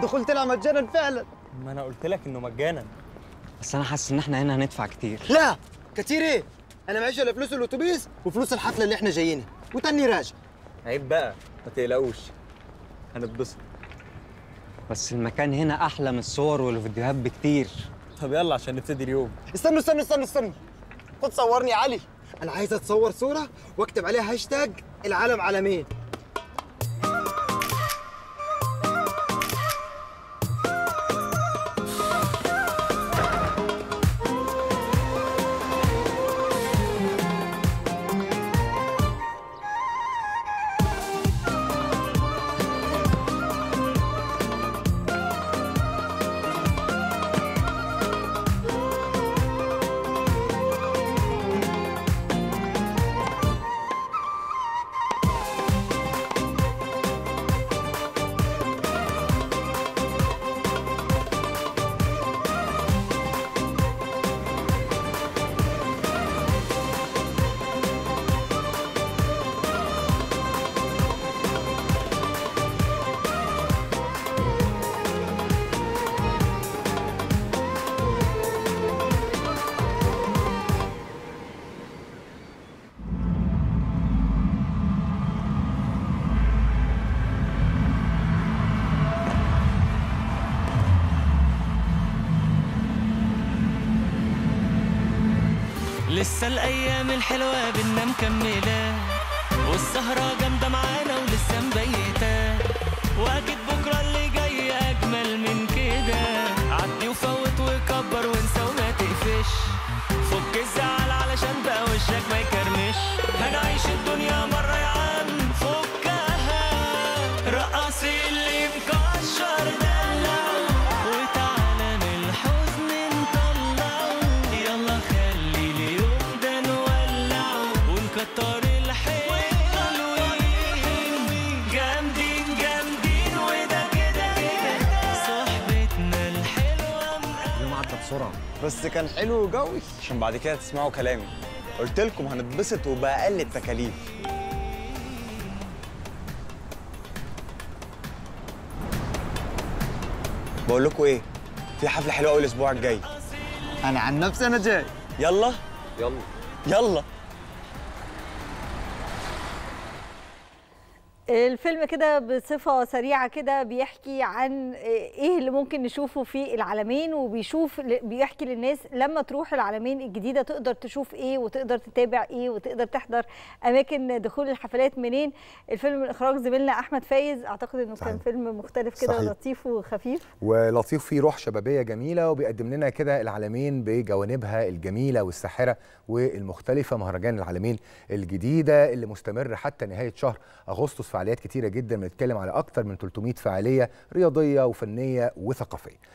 الدخول طلع مجانا فعلا ما انا قلت لك انه مجانا بس انا حاسس ان احنا هنا هندفع كتير لا كتير ايه انا معيش الا فلوس الاتوبيس وفلوس الحفله اللي احنا جايينها وتاني راجع عيب بقى ما تقلقوش هنتبسط بس المكان هنا احلى من الصور والفيديوهات بكتير طب يلا عشان نبتدي اليوم استنوا استنوا استنوا استنوا خد صورني يا علي انا عايز اتصور صوره واكتب عليها هاشتاج العالم عالمين لسه الايام الحلوه بينا مكمله والسهره جامده معانا ولسه مبيته واكيد بكره اللي جاي اجمل من كده عدي وفوت وكبر وانسى وما تقفش فك الزعل علشان بقى وشك ما يكرمش هنعيش الدنيا مره يا عم فكها رقص اللي مكشر دلع وتعالى من الحزن نطلعه يلا خلي اليوم ده نولعه ونكتر الحلوين جامدين جامدين وده كده كده صحبتنا الحلوه اليوم عدى بسرعه بس كان حلو وجوي عشان بعد كده تسمعوا كلامي قلت لكم هنتبسط وبأقل التكاليف بقول لكم ايه في حفله حلوه قوي الاسبوع الجاي انا عن نفسي انا جاي يلا يلا يلا الفيلم كده بصفة سريعة كده بيحكي عن ايه اللي ممكن نشوفه في العالمين وبيشوف بيحكي للناس لما تروح العالمين الجديدة تقدر تشوف ايه وتقدر تتابع ايه وتقدر تحضر اماكن دخول الحفلات منين الفيلم من اخراج زميلنا احمد فايز اعتقد انه كان صحيح. فيلم مختلف كده صحيح. ولطيف وخفيف ولطيف فيه روح شبابيه جميله وبيقدم لنا كده العالمين بجوانبها الجميله والساحره والمختلفه مهرجان العالمين الجديده اللي مستمر حتى نهايه شهر اغسطس فعاليات كتيره جدا بنتكلم على اكتر من 300 فعاليه رياضيه وفنيه وثقافيه